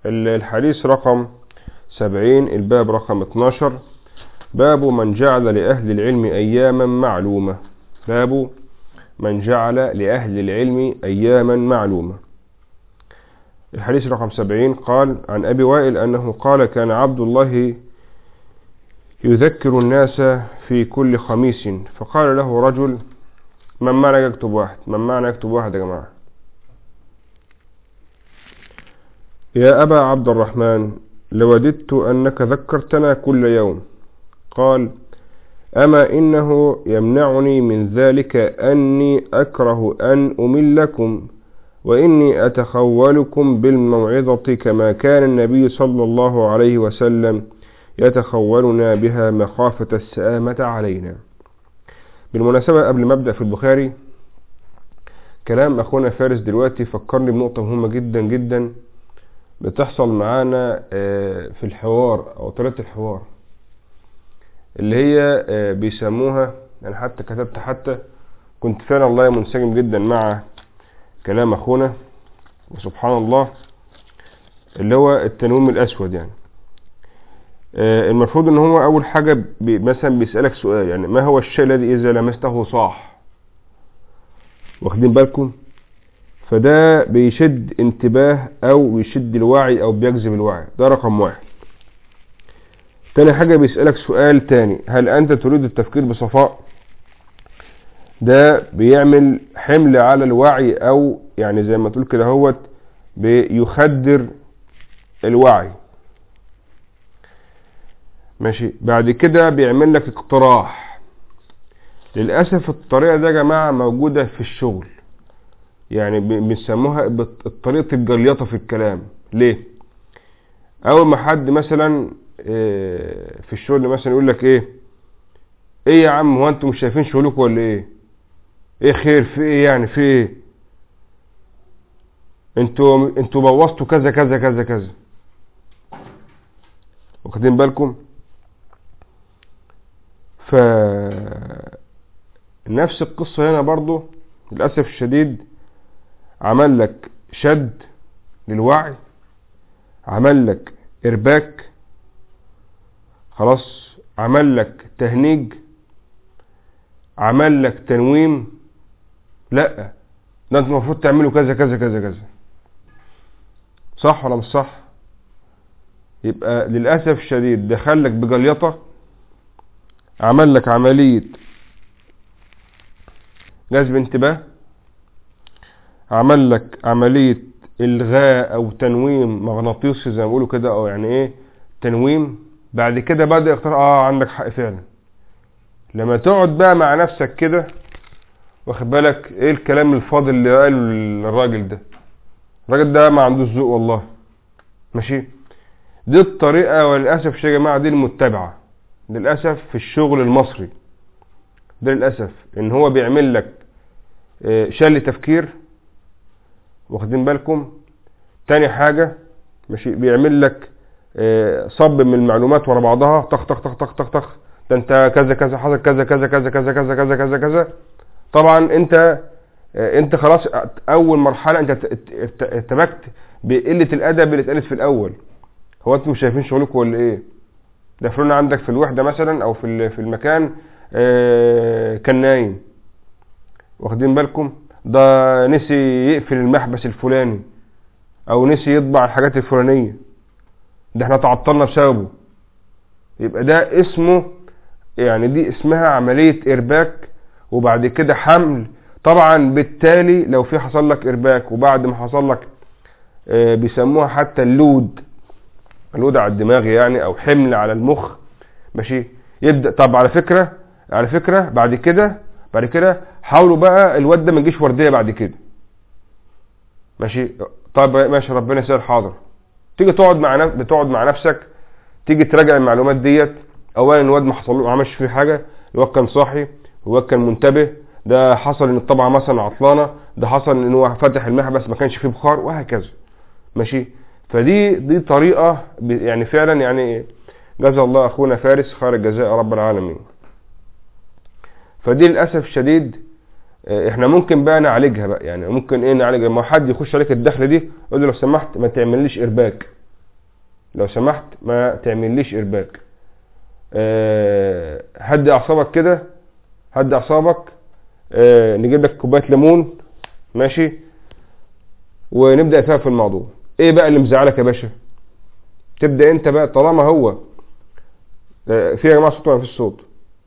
الحديث رقم سبعين الباب رقم 12 باب من جعل لأهل العلم أياما معلومة باب من جعل لأهل العلم أياما معلومة الحديث رقم سبعين قال عن أبي وائل أنه قال كان عبد الله يذكر الناس في كل خميس فقال له رجل من معنى يكتب واحد من معنى يكتب واحد يا جماعة يا أبا عبد الرحمن لوددت أنك ذكرتنا كل يوم قال أما إنه يمنعني من ذلك أني أكره أن أملكم وإني أتخولكم بالموعظة كما كان النبي صلى الله عليه وسلم يتخولنا بها مخافة السآمة علينا بالمناسبة قبل ما أبدأ في البخاري كلام أخونا فارس دلوقتي فكرني بنقطة مهمة جدا جدا بتحصل معانا في الحوار أو طريقة الحوار اللي هي بيسموها أنا حتى كتبت حتى كنت فعلا الله منسجم جدا مع كلام أخونا وسبحان الله اللي هو التنويم الأسود يعني المفروض ان هو اول حاجة بي مثلا بيسألك سؤال يعني ما هو الشيء الذي اذا لمسته صاح واخدين بالكم فده بيشد انتباه او بيشد الوعي او بيجذب الوعي ده رقم واحد تاني حاجة بيسألك سؤال تاني هل انت تريد التفكير بصفاء ده بيعمل حمل على الوعي او يعني زي ما تقول كده هوت بيخدر الوعي ماشي بعد كده بيعمل لك اقتراح للأسف الطريقة ده يا جماعة موجودة في الشغل يعني بيسموها طريقة الجليطة في الكلام ليه اول ما حد مثلا في الشغل مثلا يقول لك ايه ايه يا عم هو انتوا مش شايفين شغلكم ولا ايه ايه خير في ايه يعني في ايه انتوا انتوا بوظتوا كذا كذا كذا كذا واخدين بالكم ف نفس القصة هنا برضو للأسف الشديد عمل لك شد للوعي عمل لك إرباك خلاص عمل لك تهنيج عمل لك تنويم لا ده انت المفروض تعملوا كذا كذا كذا كذا صح ولا مش صح يبقى للأسف الشديد دخلك بجليطة عمل لك عملية جذب انتباه عمل لك عملية الغاء او تنويم مغناطيسي زي ما بيقولوا كده او يعني ايه تنويم بعد كده بدأ يختار اه عندك حق فعلا لما تقعد بقى مع نفسك كده واخد بالك ايه الكلام الفاضل اللي قاله الراجل ده الراجل ده ما عندوش ذوق والله ماشي دي الطريقة وللأسف يا جماعة دي المتبعة للأسف في الشغل المصري ده للأسف ان هو بيعمل لك شل تفكير واخدين بالكم تاني حاجة ماشي بيعمل لك صب من المعلومات ورا بعضها طخ طخ طخ طخ طخ طخ ده انت كذا كذا حصل كذا كذا كذا كذا كذا كذا كذا كذا طبعا انت انت خلاص اول مرحلة انت ارتبكت بقلة الادب اللي اتقالت في الاول هو انتوا مش شايفين شغلكم ولا ايه ده فلان عندك في الوحدة مثلا او في في المكان اه كان نايم واخدين بالكم ده نسي يقفل المحبس الفلاني او نسي يطبع الحاجات الفلانية ده احنا تعطلنا بسببه يبقى ده اسمه يعني دي اسمها عملية ارباك وبعد كده حمل طبعا بالتالي لو في حصل لك ارباك وبعد ما حصل لك اه بيسموها حتى اللود اللود على الدماغ يعني او حمل على المخ ماشي يبدا طب على فكره على فكره بعد كده بعد كده حاولوا بقى الواد ده ما يجيش ورديه بعد كده ماشي طيب ماشي ربنا يسهل حاضر تيجي تقعد مع نفسك بتقعد مع نفسك تيجي تراجع المعلومات ديت اولا الواد ما حصل ما عملش فيه حاجه الواد كان صاحي الواد كان منتبه ده حصل ان الطبعه مثلا عطلانه ده حصل ان هو فتح المحبس ما كانش فيه بخار وهكذا ماشي فدي دي طريقه يعني فعلا يعني جزا الله اخونا فارس خير الجزاء رب العالمين فدي للاسف الشديد احنا ممكن بقى نعالجها بقى يعني ممكن ايه نعالجها لما حد يخش عليك الدخله دي يقول له لو سمحت ما تعمليش ارباك لو سمحت ما تعمليش ارباك أه هدي اعصابك كده هدي اعصابك أه نجيب لك كوبايه ليمون ماشي ونبدا فيها في الموضوع ايه بقى اللي مزعلك يا باشا تبدا انت بقى طالما هو أه في يا جماعه صوت ولا مفيش صوت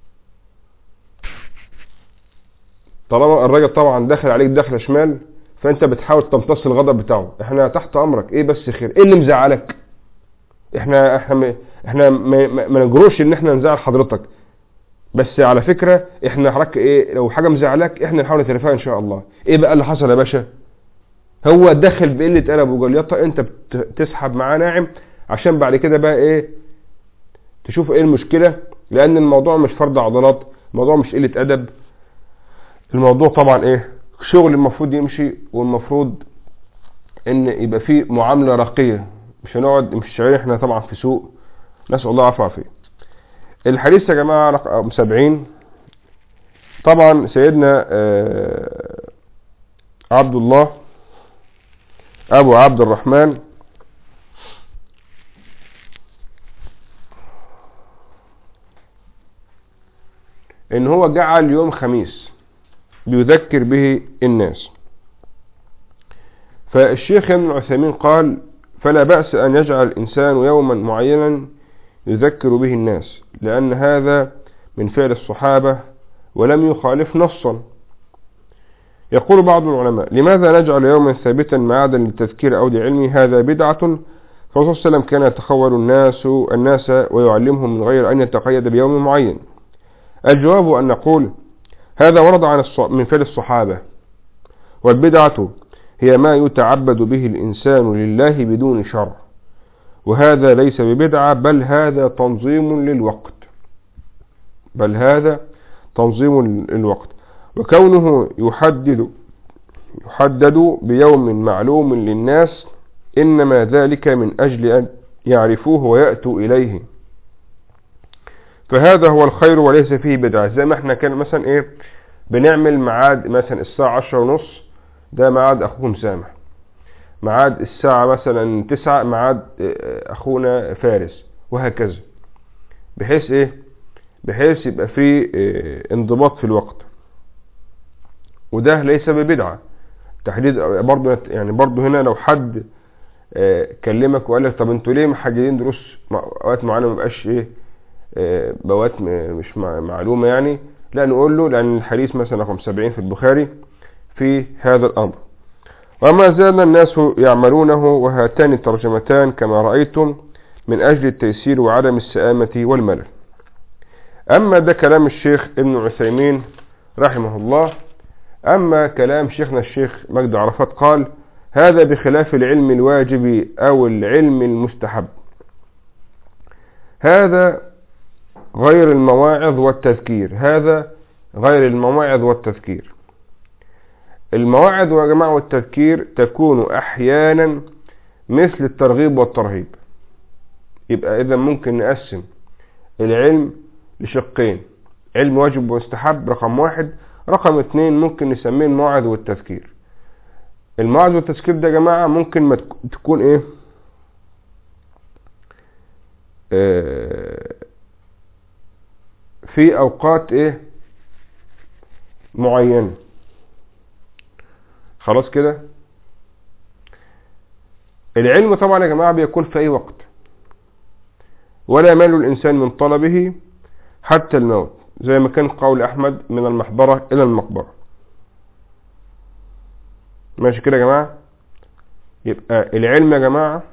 طالما الراجل طبعا داخل عليك دخله شمال فانت بتحاول تمتص الغضب بتاعه احنا تحت امرك ايه بس خير ايه اللي مزعلك احنا احنا م... احنا ما, ما, ما نجروش ان احنا نزعل حضرتك بس على فكره احنا حضرتك ايه لو حاجه مزعلك احنا نحاول نتلافاها ان شاء الله ايه بقى اللي حصل يا باشا هو داخل بقله قلب وجليطه انت بتسحب معاه ناعم عشان بعد كده بقى ايه تشوف ايه المشكله لان الموضوع مش فرض عضلات الموضوع مش قله ادب الموضوع طبعا ايه شغل المفروض يمشي والمفروض ان يبقى فيه معامله راقيه مش هنقعد مش شغالين احنا طبعا في سوق نسال الله العفو والعافيه الحديث يا جماعه رقم 70 طبعا سيدنا عبد الله ابو عبد الرحمن ان هو جعل يوم خميس بيذكر به الناس فالشيخ ابن عثيمين قال فلا بأس أن يجعل الإنسان يوما معينا يذكر به الناس لأن هذا من فعل الصحابة ولم يخالف نصا يقول بعض العلماء لماذا نجعل يوما ثابتا معادا للتذكير أو لعلمه هذا بدعة فالرسول صلى الله عليه وسلم كان يتخول الناس الناس ويعلمهم من غير أن يتقيد بيوم معين الجواب أن نقول هذا ورد عن من فعل الصحابة والبدعة هي ما يتعبد به الإنسان لله بدون شرع وهذا ليس ببدعة بل هذا تنظيم للوقت بل هذا تنظيم للوقت وكونه يحدد يحدد بيوم معلوم للناس إنما ذلك من أجل أن يعرفوه ويأتوا إليه فهذا هو الخير وليس فيه بدعة زي ما احنا كان مثلا ايه بنعمل ميعاد مثلا الساعة عشرة ونص ده ميعاد اخوكم سامح ميعاد الساعة مثلا تسعة ميعاد اخونا فارس وهكذا بحيث ايه بحيث يبقى فيه اه انضباط في الوقت وده ليس ببدعة تحديد برضه يعني برضه هنا لو حد اه كلمك وقال لك طب انتوا ليه محددين دروس اوقات معينه ما بقاش ايه اه بوات مش معلومه يعني لا نقول له لان الحديث مثلا رقم 70 في البخاري في هذا الامر وما زال الناس يعملونه وهاتان الترجمتان كما رأيتم من أجل التيسير وعدم السآمة والملل أما ده كلام الشيخ ابن عثيمين رحمه الله أما كلام شيخنا الشيخ مجد عرفات قال هذا بخلاف العلم الواجب أو العلم المستحب هذا غير المواعظ والتذكير هذا غير المواعظ والتذكير المواعظ يا جماعة والتذكير تكون أحيانا مثل الترغيب والترهيب يبقى إذا ممكن نقسم العلم لشقين علم واجب ومستحب رقم واحد رقم اتنين ممكن نسميه الموعظ والتذكير الموعظ والتذكير ده يا جماعة ممكن ما تكون ايه آه في اوقات ايه معينة خلاص كده العلم طبعا يا جماعة بيكون في اي وقت ولا يمل الانسان من طلبه حتى الموت زي ما كان قول احمد من المحبرة الى المقبرة ماشي كده يا جماعة يبقى العلم يا جماعة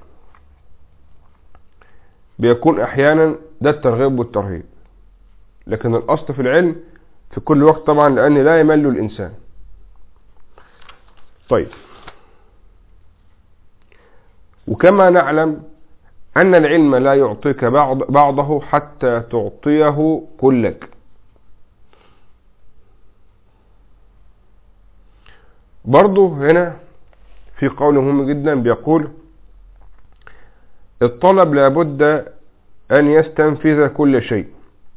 بيكون احيانا ده الترغيب والترهيب لكن الاصل في العلم في كل وقت طبعا لان لا يمل الانسان طيب وكما نعلم أن العلم لا يعطيك بعض بعضه حتى تعطيه كلك برضه هنا في قول مهم جدا بيقول الطلب لابد أن يستنفذ كل شيء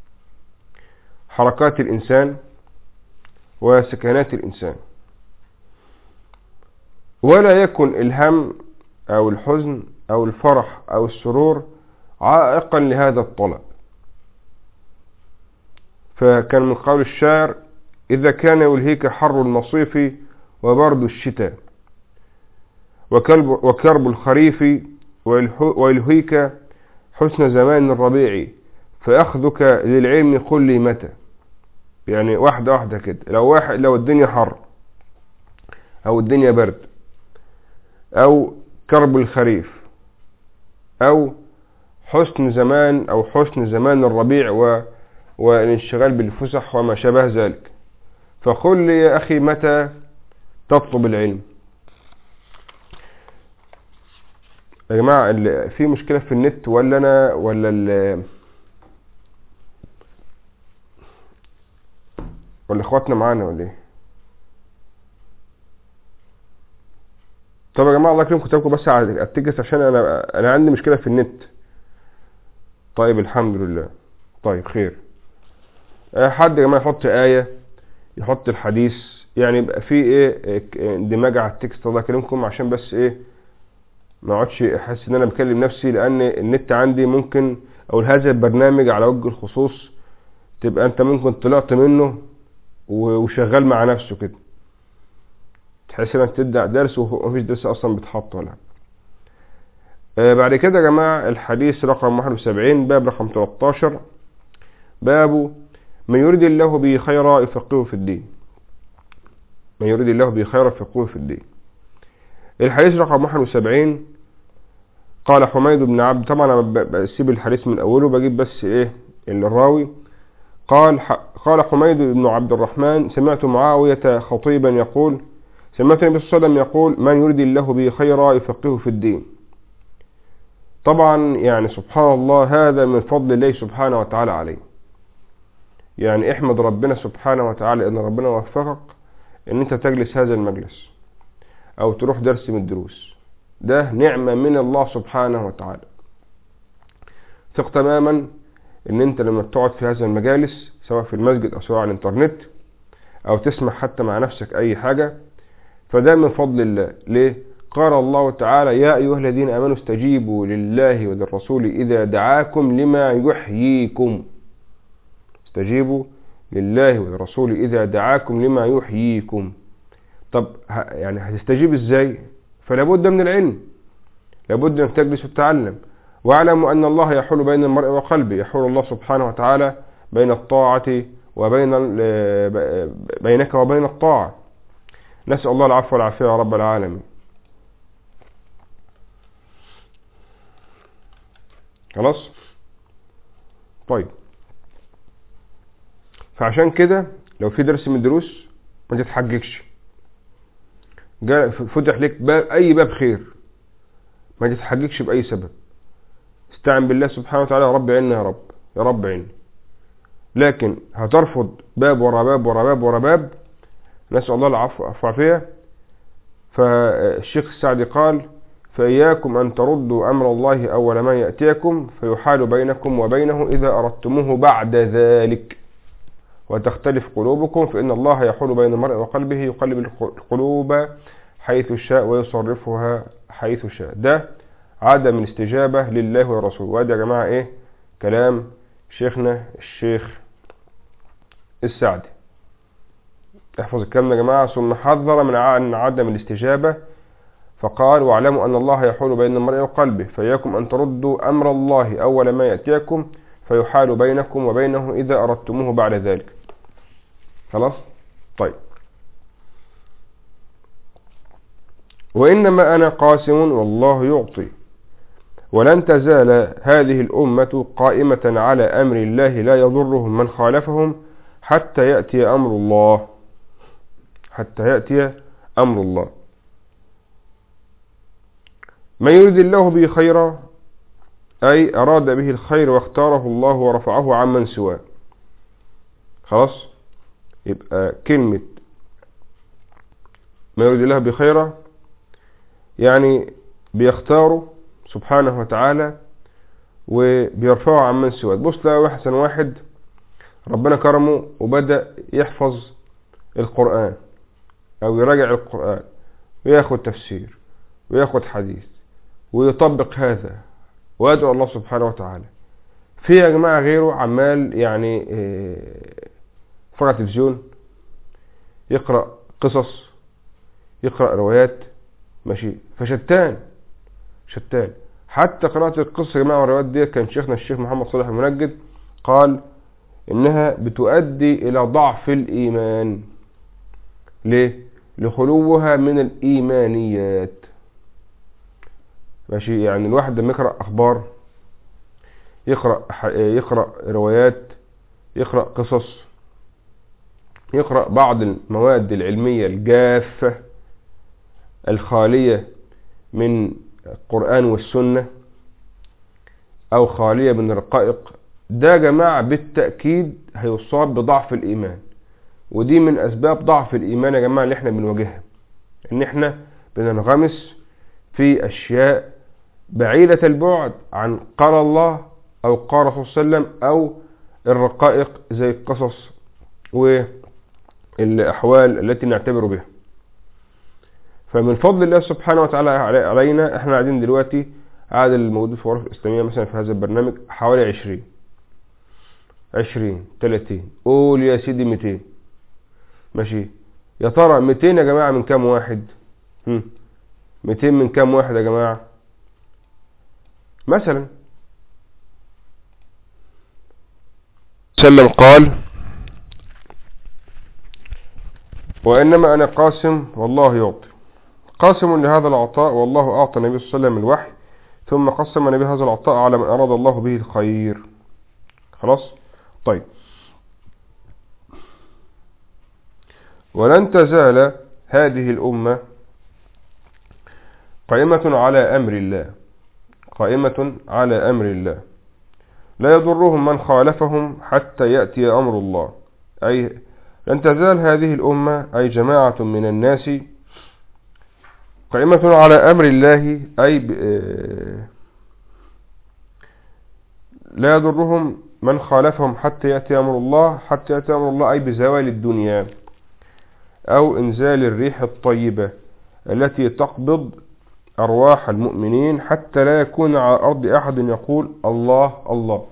حركات الإنسان وسكنات الإنسان ولا يكن الهم أو الحزن أو الفرح أو السرور عائقا لهذا الطلب فكان من قول الشاعر إذا كان يلهيك حر المصيف وبرد الشتاء وكرب الخريف ويلهيك حسن زمان الربيع فأخذك للعلم قل لي متى يعني واحدة واحدة كده لو واحد لو الدنيا حر أو الدنيا برد أو كرب الخريف أو حسن زمان أو حسن زمان الربيع و والانشغال بالفسح وما شابه ذلك فقل لي يا أخي متى تطلب العلم يا جماعة في مشكلة في النت ولا أنا ولا ال ولا اخواتنا معانا ولا ايه طب يا جماعة الله يكرمكم كتابكم بس على التجس عشان انا انا عندي مشكلة في النت طيب الحمد لله طيب خير حد يا جماعة يحط آية يحط الحديث يعني يبقى في ايه اندماج على التكست الله يكرمكم عشان بس ايه ما اقعدش احس ان انا بكلم نفسي لان النت عندي ممكن او هذا البرنامج على وجه الخصوص تبقى انت ممكن طلعت منه وشغال مع نفسه كده تحس انك تبدا درس ومفيش درس اصلا بيتحط ولا آه بعد كده يا جماعه الحديث رقم 71 باب رقم 13 باب من يريد الله به خيرا يفقهه في الدين من يريد الله به خيرا يفقهه في الدين الحديث رقم 71 قال حميد بن عبد طبعا انا بسيب الحديث من اوله بجيب بس ايه الراوي قال قال حميد بن عبد الرحمن سمعت معاوية خطيبا يقول سمعت النبي صلى الله عليه وسلم يقول من يريد الله به خيرا يفقهه في الدين طبعا يعني سبحان الله هذا من فضل الله سبحانه وتعالى عليه يعني احمد ربنا سبحانه وتعالى ان ربنا وفقك ان انت تجلس هذا المجلس او تروح درس من الدروس ده نعمة من الله سبحانه وتعالى ثق تماما ان انت لما تقعد في هذا المجالس سواء في المسجد او سواء على الانترنت او تسمع حتى مع نفسك اي حاجة فده من فضل الله ليه قال الله تعالى يا ايها الذين امنوا استجيبوا لله وللرسول اذا دعاكم لما يحييكم استجيبوا لله وللرسول اذا دعاكم لما يحييكم طب يعني هتستجيب ازاي فلا بد من العلم لابد انك تجلس وتتعلم واعلموا ان الله يحول بين المرء وقلبه يحول الله سبحانه وتعالى بين الطاعة وبين بينك وبين الطاعة نسأل الله العفو والعافية يا رب العالمين خلاص طيب فعشان كده لو في درس من الدروس ما تتحججش فتح لك باب اي باب خير ما تتحججش باي سبب استعن بالله سبحانه وتعالى يا رب عنا يا رب يا رب عنا لكن هترفض باب ورا باب ورا باب ورا باب نسأل الله العفو والعافية فالشيخ السعدي قال فإياكم أن تردوا أمر الله أول ما يأتيكم فيحال بينكم وبينه إذا أردتموه بعد ذلك وتختلف قلوبكم فإن الله يحول بين المرء وقلبه يقلب القلوب حيث شاء ويصرفها حيث شاء ده عدم الاستجابة لله ورسوله وادي يا جماعة ايه كلام شيخنا الشيخ السعدي احفظ الكلام ده يا جماعة ثم حذر من عدم الاستجابة فقال واعلموا أن الله يحول بين المرء وقلبه فإياكم أن تردوا أمر الله أول ما يأتيكم فيحال بينكم وبينه إذا أردتموه بعد ذلك خلاص طيب وإنما أنا قاسم والله يعطي ولن تزال هذه الأمة قائمة على أمر الله لا يضرهم من خالفهم حتى يأتي أمر الله حتى يأتي أمر الله من يريد الله به خيرا أي أراد به الخير واختاره الله ورفعه عمن سواه خلاص يبقى كلمة ما يريد الله بخيرا يعني بيختاره سبحانه وتعالى وبيرفعه عن من سواه بص تلاقي واحد سنة واحد ربنا كرمه وبدأ يحفظ القرآن أو يراجع القرآن وياخد تفسير وياخد حديث ويطبق هذا ويدعو الله سبحانه وتعالى في يا جماعة غيره عمال يعني فرع تلفزيون يقرأ قصص يقرأ روايات ماشي فشتان شتان حتى قراءة القصة يا جماعة والروايات دي كان شيخنا الشيخ محمد صالح المنجد قال إنها بتؤدي إلى ضعف الإيمان ليه؟ لخلوها من الإيمانيات ماشي يعني الواحد لما يقرأ أخبار يقرأ يقرأ روايات يقرأ قصص يقرأ بعض المواد العلمية الجافة الخالية من القرآن والسنة أو خالية من الرقائق ده يا جماعة بالتأكيد هيصاب بضعف الإيمان ودي من أسباب ضعف الإيمان يا جماعة اللي احنا بنواجهها إن احنا بننغمس في أشياء بعيدة البعد عن قال الله أو قال رسول صلى الله عليه وسلم أو الرقائق زي القصص والأحوال التي نعتبر بها فمن فضل الله سبحانه وتعالى علينا احنا قاعدين دلوقتي عدد الموجود في الغرف الإسلامية مثلا في هذا البرنامج حوالي عشرين عشرين تلاتين قول يا سيدي ميتين ماشي يا ترى ميتين يا جماعة من كام واحد هم. ميتين من كام واحد يا جماعة مثلا سلم قال وإنما أنا قاسم والله يعطي قاسم لهذا العطاء والله أعطى النبي صلى الله عليه وسلم الوحي ثم قسم النبي هذا العطاء على من أراد الله به الخير خلاص طيب ولن تزال هذه الأمة قائمة على أمر الله قائمة على أمر الله لا يضرهم من خالفهم حتى يأتي أمر الله أي لن تزال هذه الأمة أي جماعة من الناس قائمة على أمر الله أي لا يضرهم من خالفهم حتى يأتي أمر الله حتى يأتي أمر الله أي بزوال الدنيا أو إنزال الريح الطيبة التي تقبض أرواح المؤمنين حتى لا يكون على أرض أحد يقول الله الله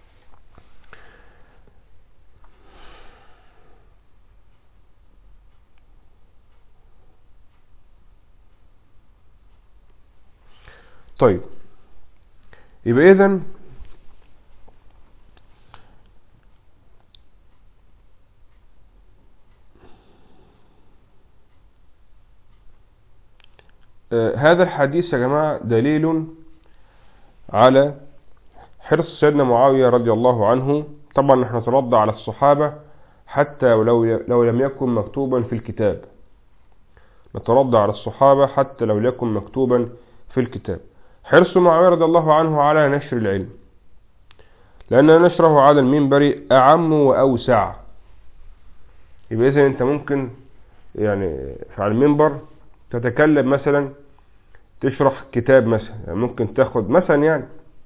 طيب يبقى إذن آه هذا الحديث يا جماعة دليل على حرص سيدنا معاوية رضي الله عنه طبعا نحن نترضى على الصحابة حتى ولو لو لم يكن مكتوبا في الكتاب نترضى على الصحابة حتى لو لم يكن مكتوبا في الكتاب حرص معاوية رضي الله عنه على نشر العلم لأن نشره على المنبر أعم وأوسع يبقى إذا أنت ممكن يعني على المنبر تتكلم مثلا تشرح كتاب مثلا يعني ممكن تاخد مثلا يعني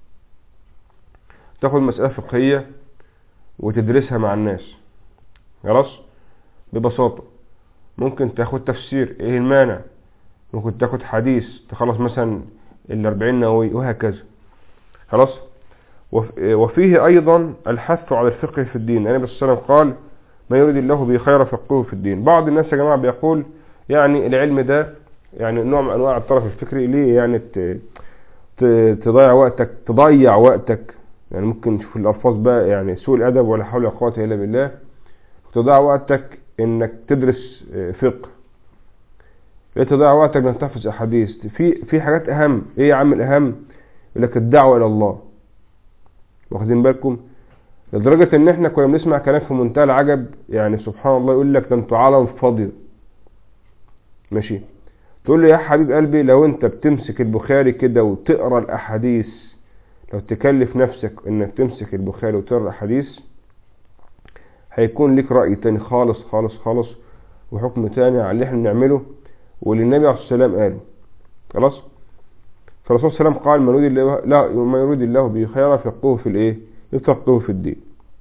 تاخد مسألة فقهية وتدرسها مع الناس خلاص ببساطة ممكن تاخد تفسير ايه المانع ممكن تاخد حديث تخلص مثلا الأربعين نووي وهكذا خلاص وفيه أيضا الحث على الفقه في الدين النبي صلى الله عليه وسلم قال ما يريد الله به خير فقهه في الدين بعض الناس يا جماعة بيقول يعني العلم ده يعني نوع من أنواع الطرف الفكري ليه يعني تضيع وقتك تضيع وقتك يعني ممكن نشوف الألفاظ بقى يعني سوء الأدب ولا حول ولا قوة إلا بالله تضيع وقتك إنك تدرس فقه ليه تضيع وقتك انك تحفظ احاديث في في حاجات اهم ايه يا عم الاهم يقول لك الدعوه الى الله واخدين بالكم لدرجه ان احنا كنا بنسمع كلام في منتهى العجب يعني سبحان الله يقول لك ده انتوا عالم فاضي ماشي تقول له يا حبيب قلبي لو انت بتمسك البخاري كده وتقرا الاحاديث لو تكلف نفسك انك تمسك البخاري وتقرا الاحاديث هيكون لك راي تاني خالص خالص خالص وحكم تاني على اللي احنا بنعمله واللي النبي عليه الصلاه والسلام قاله خلاص فالرسول صلى الله عليه وسلم قال من يريد الله لا ما يريد الله به خيرا فقهه في الايه يفقهه في الدين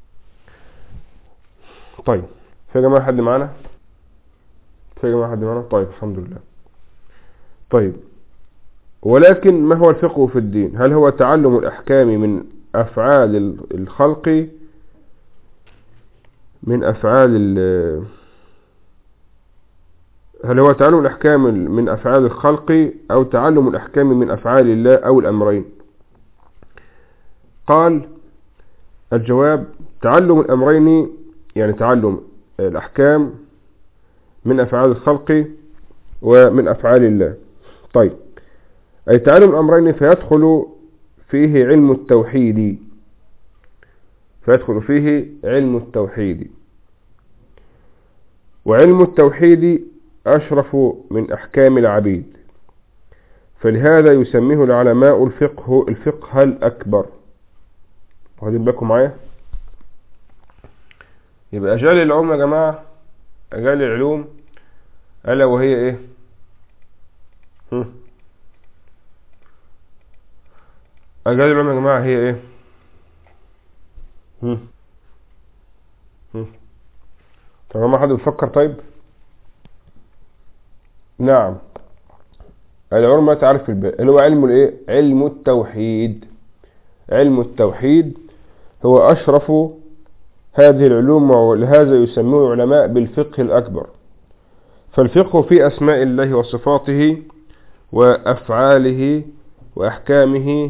طيب في يا جماعه حد معانا في يا جماعه حد معانا طيب الحمد لله طيب ولكن ما هو الفقه في الدين هل هو تعلم الأحكام من أفعال الخلق من أفعال هل هو تعلم الأحكام من أفعال الخلق أو تعلم الأحكام من أفعال الله أو الأمرين قال الجواب تعلم الأمرين يعني تعلم الأحكام من أفعال الخلق ومن أفعال الله طيب أي تعلم الأمرين فيدخل فيه علم التوحيد فيدخل فيه علم التوحيد وعلم التوحيد أشرف من أحكام العبيد فلهذا يسميه العلماء الفقه الفقه الأكبر واخدين بالكم معايا يبقى أجال العلوم يا جماعة أجال العلوم ألا وهي إيه أجال العلوم يا جماعة هي إيه هم هم طب ما حد بيفكر طيب نعم العلم ما تعرف الباقي اللي هو علم الايه علم التوحيد علم التوحيد هو أشرف هذه العلوم ولهذا يسموه العلماء بالفقه الأكبر فالفقه في أسماء الله وصفاته وأفعاله وأحكامه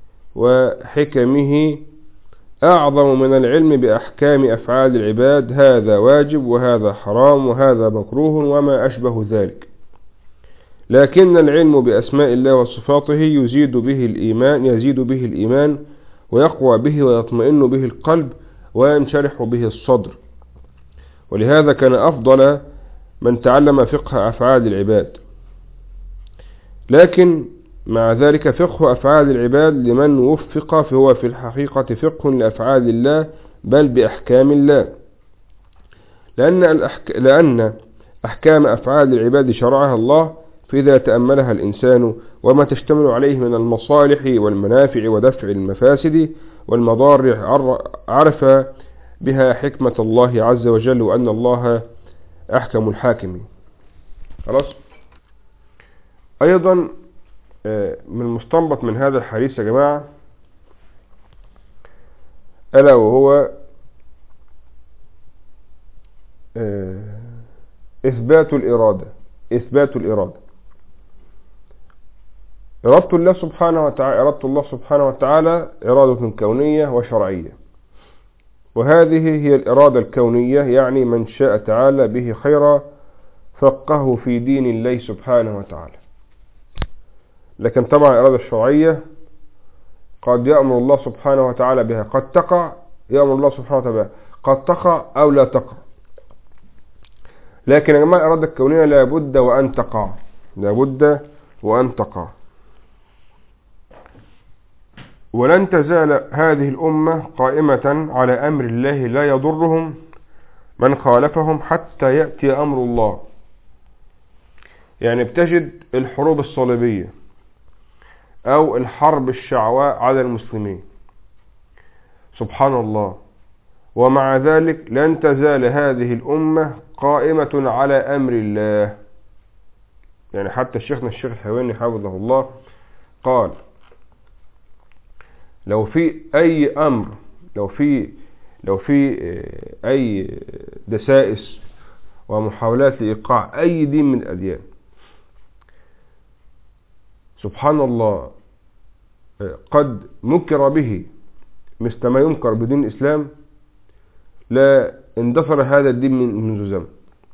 وحكمه أعظم من العلم بأحكام أفعال العباد هذا واجب وهذا حرام وهذا مكروه وما أشبه ذلك لكن العلم بأسماء الله وصفاته يزيد به الإيمان يزيد به الإيمان ويقوى به ويطمئن به القلب وينشرح به الصدر ولهذا كان أفضل من تعلم فقه أفعال العباد لكن مع ذلك فقه أفعال العباد لمن وفق فهو في الحقيقة فقه لأفعال الله بل بأحكام الله لأن, الأحك... لأن أحكام أفعال العباد شرعها الله فإذا تأملها الإنسان وما تشتمل عليه من المصالح والمنافع ودفع المفاسد والمضار عرف بها حكمة الله عز وجل وأن الله أحكم الحاكمين خلاص أيضا من المستنبط من هذا الحديث يا جماعة ألا وهو إثبات الإرادة إثبات الإرادة إرادة الله سبحانه وتعالى إرادة الله سبحانه وتعالى إرادة كونية وشرعية وهذه هي الإرادة الكونية يعني من شاء تعالى به خيرا فقه في دين الله سبحانه وتعالى لكن طبعا الإرادة الشرعية قد يأمر الله سبحانه وتعالى بها قد تقع يأمر الله سبحانه وتعالى بها قد تقع أو لا تقع لكن يا جماعة الإرادة الكونية لابد وأن تقع لابد وأن تقع ولن تزال هذه الأمة قائمة على أمر الله لا يضرهم من خالفهم حتى يأتي أمر الله يعني بتجد الحروب الصليبية أو الحرب الشعواء على المسلمين سبحان الله ومع ذلك لن تزال هذه الأمة قائمة على أمر الله يعني حتى الشيخنا الشيخ الحواني حفظه الله قال لو في أي أمر لو في لو في أي دسائس ومحاولات لإيقاع أي دين من الأديان سبحان الله قد مكر به مثل ما ينكر بدين الإسلام لا اندثر هذا الدين منذ زمن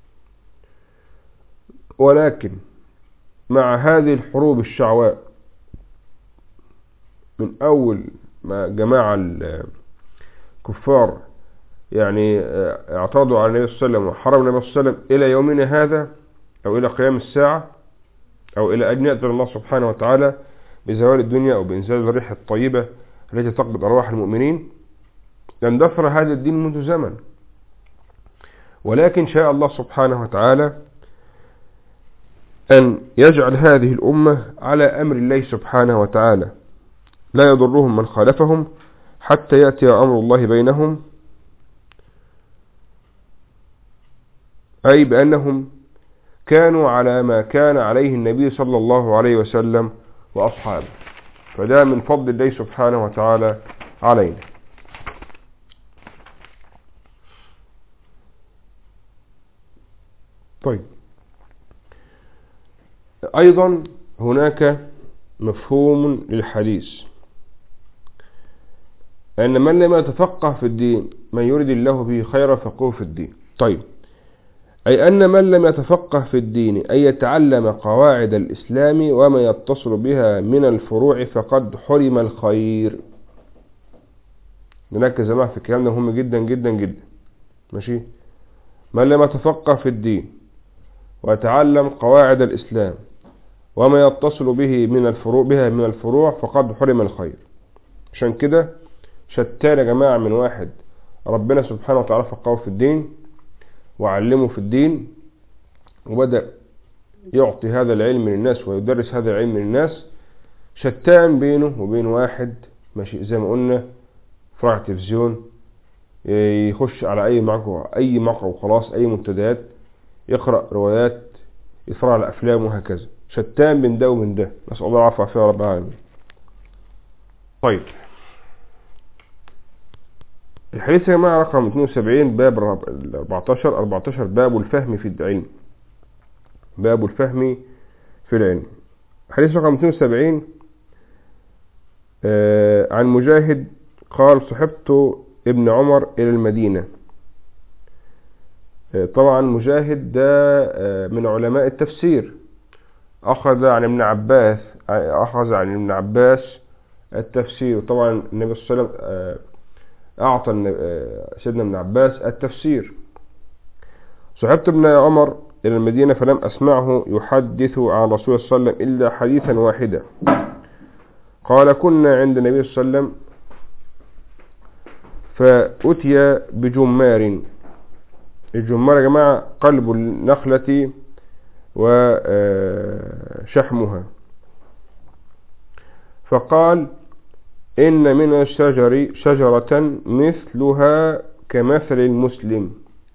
ولكن مع هذه الحروب الشعواء من أول ما جماعة الكفار يعني اعترضوا على النبي صلى الله عليه وسلم وحرم النبي صلى الله عليه وسلم إلى يومنا هذا أو إلى قيام الساعة أو إلى أن يأذن الله سبحانه وتعالى بزوال الدنيا أو بإنزال الريح الطيبة التي تقبض أرواح المؤمنين اندثر هذا الدين منذ زمن ولكن شاء الله سبحانه وتعالى أن يجعل هذه الأمة على أمر الله سبحانه وتعالى لا يضرهم من خالفهم حتى يأتي أمر الله بينهم أي بأنهم كانوا على ما كان عليه النبي صلى الله عليه وسلم وأصحابه فده من فضل الله سبحانه وتعالى علينا طيب أيضا هناك مفهوم للحديث أن من لم يتفقه في الدين من يريد الله به خيرا فقه في الدين طيب أي أن من لم يتفقه في الدين أي يتعلم قواعد الإسلام وما يتصل بها من الفروع فقد حرم الخير نركز يا جماعة في الكلام ده مهم جدا جدا جدا ماشي من لم يتفقه في الدين ويتعلم قواعد الإسلام وما يتصل به من الفروع بها من الفروع فقد حرم الخير عشان كده شتان يا جماعة من واحد ربنا سبحانه وتعالى فقهه في الدين وعلمه في الدين وبدأ يعطي هذا العلم للناس ويدرس هذا العلم للناس شتان بينه وبين واحد ماشي زي ما قلنا فرع تلفزيون يخش على اي موقع اي موقع وخلاص اي منتديات يقرأ روايات يتفرج على افلام وهكذا شتان من ده ومن ده نسأل الله العافية يا رب العالمين طيب الحديث يا جماعة رقم 72 باب 14 14 باب الفهم في العلم باب الفهم في العلم حديث رقم 72 آه عن مجاهد قال صحبت ابن عمر إلى المدينة آه طبعا مجاهد ده آه من علماء التفسير أخذ عن ابن عباس أخذ عن ابن عباس التفسير طبعا النبي صلى الله عليه وسلم أعطى سيدنا ابن عباس التفسير صحبت ابن عمر إلى المدينة فلم أسمعه يحدث عن رسول صلى الله عليه وسلم إلا حديثا واحدا قال كنا عند النبي صلى الله عليه وسلم فأتي بجمار الجمار يا جماعة قلب النخلة وشحمها فقال إن من الشجر شجرة مثلها كمثل المسلم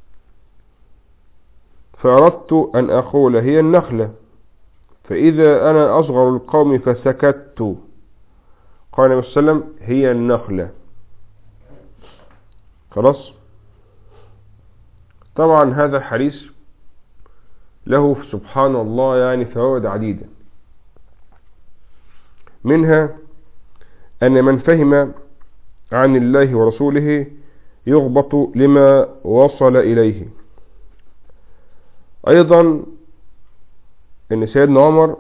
فأردت أن أقول هي النخلة فإذا أنا أصغر القوم فسكت قال النبي صلى الله عليه وسلم هي النخلة خلاص طبعا هذا الحديث له سبحان الله يعني فوائد عديدة منها أن من فهم عن الله ورسوله يغبط لما وصل إليه أيضا أن سيدنا عمر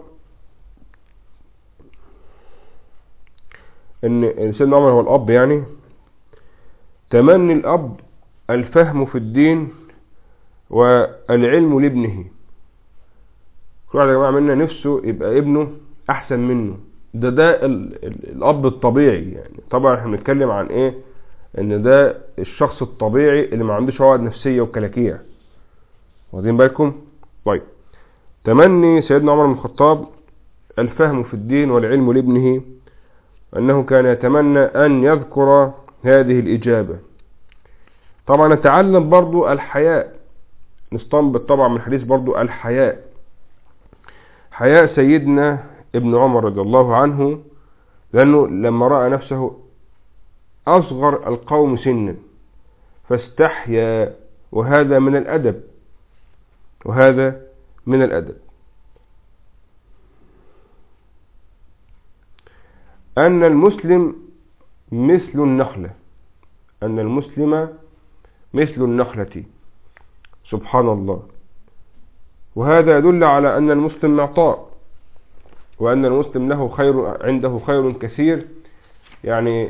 أن سيدنا عمر هو الأب يعني تمني الأب الفهم في الدين والعلم لابنه كل واحد يا جماعة منا نفسه يبقى ابنه أحسن منه ده ده ال ال الاب الطبيعي يعني طبعا احنا بنتكلم عن ايه ان ده الشخص الطبيعي اللي ما عندوش عقد نفسيه وكلاكيع واخدين بالكم طيب تمني سيدنا عمر بن الخطاب الفهم في الدين والعلم لابنه انه كان يتمنى ان يذكر هذه الاجابه طبعا نتعلم برضو الحياء نستنبط طبعا من الحديث برضو الحياء حياء سيدنا ابن عمر رضي الله عنه لأنه لما رأى نفسه أصغر القوم سنا فاستحيا وهذا من الأدب وهذا من الأدب أن المسلم مثل النخلة أن المسلم مثل النخلة سبحان الله وهذا يدل على أن المسلم معطاء وأن المسلم له خير عنده خير كثير يعني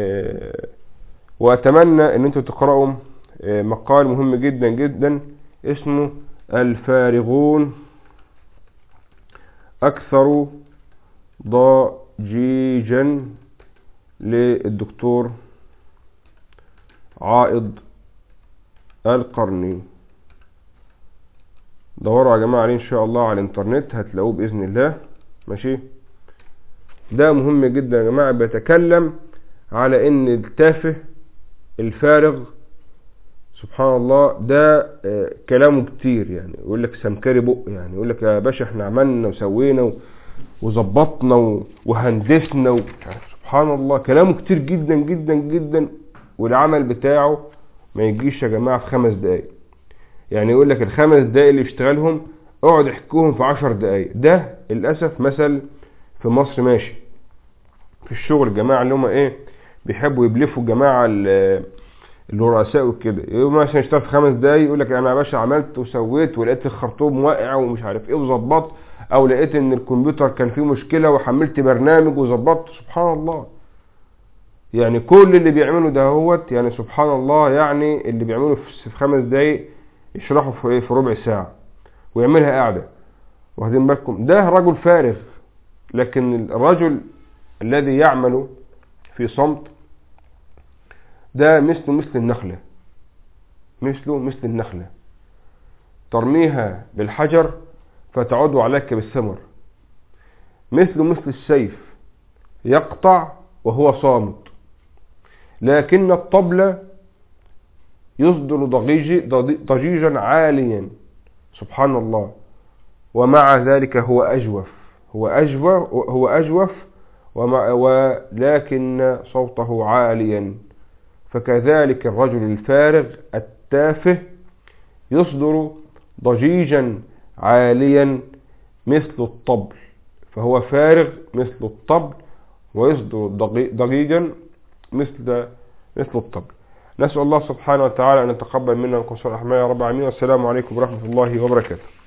وأتمنى أن أنتم تقرأوا مقال مهم جدا جدا اسمه الفارغون أكثر ضجيجا للدكتور عائض القرني دوروا يا جماعة عليه إن شاء الله على الإنترنت هتلاقوه بإذن الله ماشي ده مهم جدا يا جماعة بيتكلم على ان التافه الفارغ سبحان الله ده كلامه كتير يعني يقول لك سمكري بق يعني يقول لك يا باشا احنا عملنا وسوينا وظبطنا و- وهندسنا و... سبحان الله كلامه كتير جدا جدا جدا والعمل بتاعه ما يجيش يا جماعة في خمس دقايق يعني يقول لك الخمس دقايق اللي يشتغلهم اقعد احكوهم في عشر دقايق ده للأسف مثل في مصر ماشي في الشغل الجماعة اللي هم ايه بيحبوا يبلفوا الجماعة ال- الرؤساء وكده يقول مثلا يشتغل في خمس دقايق يقول لك انا يا باشا عملت وسويت ولقيت الخرطوم واقع ومش عارف ايه وظبطت او لقيت ان الكمبيوتر كان فيه مشكلة وحملت برنامج وظبطت سبحان الله يعني كل اللي بيعمله ده هوت يعني سبحان الله يعني اللي بيعمله في في خمس دقايق يشرحه في ايه في ربع ساعة ويعملها قاعدة واخدين بالكم ده رجل فارغ لكن الرجل الذي يعمل في صمت ده مثل مثل النخلة مثله مثل النخلة ترميها بالحجر فتعود عليك بالثمر مثل مثل السيف يقطع وهو صامت لكن الطبل يصدر ضجيج ضجيجا عاليا سبحان الله ومع ذلك هو أجوف هو أجوف هو أجوف ومع ولكن صوته عاليا فكذلك الرجل الفارغ التافه يصدر ضجيجا عاليا مثل الطبل فهو فارغ مثل الطبل ويصدر ضجي- ضجيجا مثل مثل الطبل نسأل الله سبحانه وتعالى أن يتقبل منا القصور الرحمن يا رب العالمين والسلام عليكم ورحمة الله وبركاته